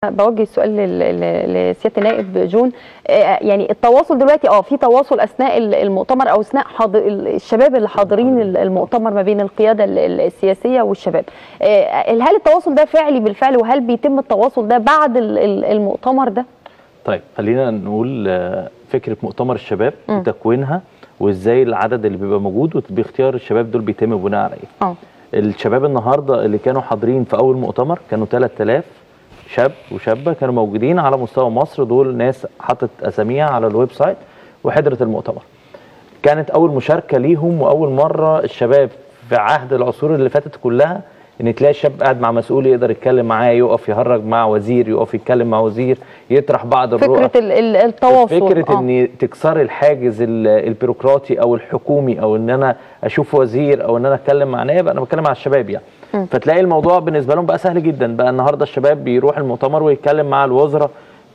بوجه السؤال لل- لل- لسياده النائب جون آه، يعني التواصل دلوقتي اه في تواصل اثناء ال- المؤتمر او اثناء حاضر ال- الشباب اللي حاضرين ال- المؤتمر ما بين القياده ال- ال- السياسيه والشباب آه، هل التواصل ده فعلي بالفعل وهل بيتم التواصل ده بعد ال- ال- المؤتمر ده طيب خلينا نقول آه، فكره مؤتمر الشباب مم. وتكوينها وازاي العدد اللي بيبقى موجود وباختيار الشباب دول بيتم بناء على ايه اه الشباب النهارده اللي كانوا حاضرين في اول مؤتمر كانوا 3000 شاب وشابه كانوا موجودين على مستوى مصر دول ناس حطت اساميها على الويب سايت وحضرت المؤتمر كانت اول مشاركه ليهم واول مره الشباب في عهد العصور اللي فاتت كلها ان تلاقي شاب قاعد مع مسؤول يقدر يتكلم معاه يقف يهرج مع وزير يقف يتكلم مع وزير يطرح بعض الرؤى فكره ال- ال- التواصل فكره آه. ان تكسري الحاجز ال- البيروقراطي او الحكومي او ان انا اشوف وزير او ان انا اتكلم مع نائب انا بتكلم مع الشباب يعني م. فتلاقي الموضوع بالنسبه لهم بقى سهل جدا بقى النهارده الشباب بيروح المؤتمر ويتكلم مع الوزراء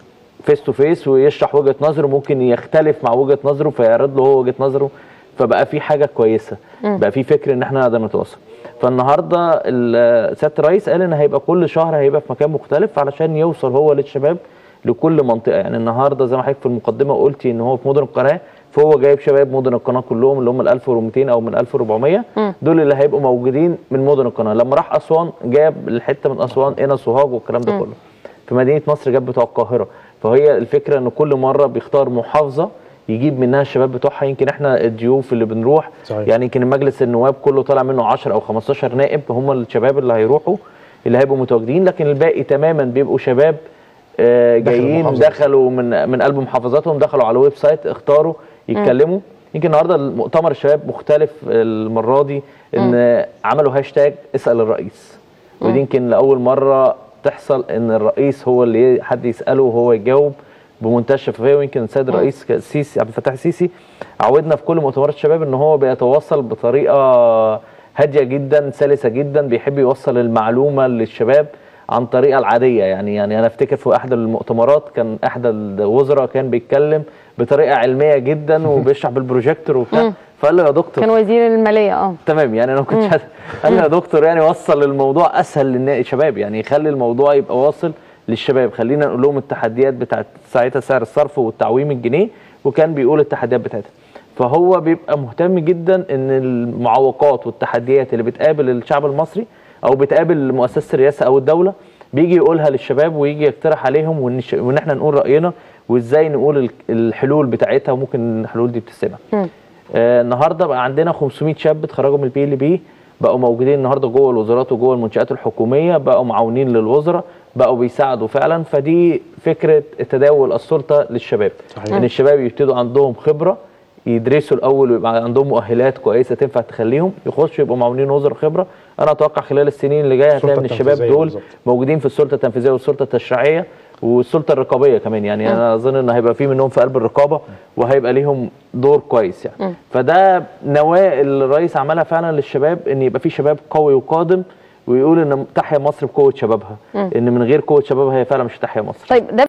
فيس تو فيس ويشرح وجهه نظره ممكن يختلف مع وجهه نظره فيعرض له هو وجهه نظره فبقى في حاجه كويسه م. بقى في فكر ان احنا نقدر نتواصل فالنهارده ال- سياده الرئيس قال ان هيبقى كل شهر هيبقى في مكان مختلف علشان يوصل هو للشباب لكل منطقه يعني النهارده زي ما حضرتك في المقدمه قلتي ان هو في مدن القناه فهو جايب شباب مدن القناه كلهم اللي هم ال 1200 او من 1400 مم. دول اللي هيبقوا موجودين من مدن القناه لما راح اسوان جاب الحته من اسوان هنا سوهاج والكلام ده مم. كله في مدينه نصر جاب بتوع القاهره فهي الفكره ان كل مره بيختار محافظه يجيب منها الشباب بتوعها يمكن احنا الضيوف اللي بنروح صحيح. يعني يمكن مجلس النواب كله طالع منه 10 او 15 نائب هم الشباب اللي هيروحوا اللي هيبقوا متواجدين لكن الباقي تماما بيبقوا شباب آه، داخل جايين المحافظات. دخلوا من من قلب محافظاتهم دخلوا على ويب سايت اختاروا يتكلموا يمكن النهارده المؤتمر الشباب مختلف المره دي ان عملوا هاشتاج اسال الرئيس ودي يمكن لاول مره تحصل ان الرئيس هو اللي حد يساله وهو يجاوب بمنتهى الشفافيه ويمكن السيد الرئيس السيسي عبد الفتاح السيسي عودنا في كل مؤتمرات الشباب ان هو بيتواصل بطريقه هاديه جدا سلسه جدا بيحب يوصل المعلومه للشباب عن طريقه العاديه يعني يعني انا افتكر في احدى المؤتمرات كان احدى الوزراء كان بيتكلم بطريقه علميه جدا وبيشرح بالبروجيكتور وبتاع مم. فقال له يا دكتور كان وزير الماليه اه تمام يعني انا ما كنتش عايز- قال لي يا دكتور يعني وصل الموضوع اسهل للشباب يعني خلي الموضوع يبقى واصل للشباب خلينا نقول لهم التحديات بتاعت ساعتها سعر الصرف والتعويم الجنيه وكان بيقول التحديات بتاعتها فهو بيبقى مهتم جدا ان المعوقات والتحديات اللي بتقابل الشعب المصري او بتقابل مؤسسه الرئاسه او الدوله بيجي يقولها للشباب ويجي يقترح عليهم وان الش- وإن احنا نقول راينا وازاي نقول ال- الحلول بتاعتها وممكن الحلول دي بتسمع مم. آه، النهارده بقى عندنا 500 شاب اتخرجوا من البي ال بي بقوا موجودين النهارده جوه الوزارات وجوه المنشات الحكوميه بقوا معاونين للوزراء بقوا بيساعدوا فعلا فدي فكره تداول السلطه للشباب صحيح. ان الشباب يبتدوا عندهم خبره يدرسوا الاول ويبقى عندهم مؤهلات كويسه تنفع تخليهم يخشوا يبقوا معاونين وزراء خبره انا اتوقع خلال السنين اللي جايه هتلاقي السلطة من الشباب التنفيذية دول بالظبط. موجودين في السلطه التنفيذيه والسلطه التشريعيه والسلطه الرقابيه كمان يعني انا اظن ان هيبقى في منهم في قلب الرقابه وهيبقى ليهم دور كويس يعني فده نواه اللي الرئيس عملها فعلا للشباب ان يبقى في شباب قوي وقادم ويقول ان تحيا مصر بقوه شبابها ان من غير قوه شبابها هي فعلا مش هتحيا مصر طيب ده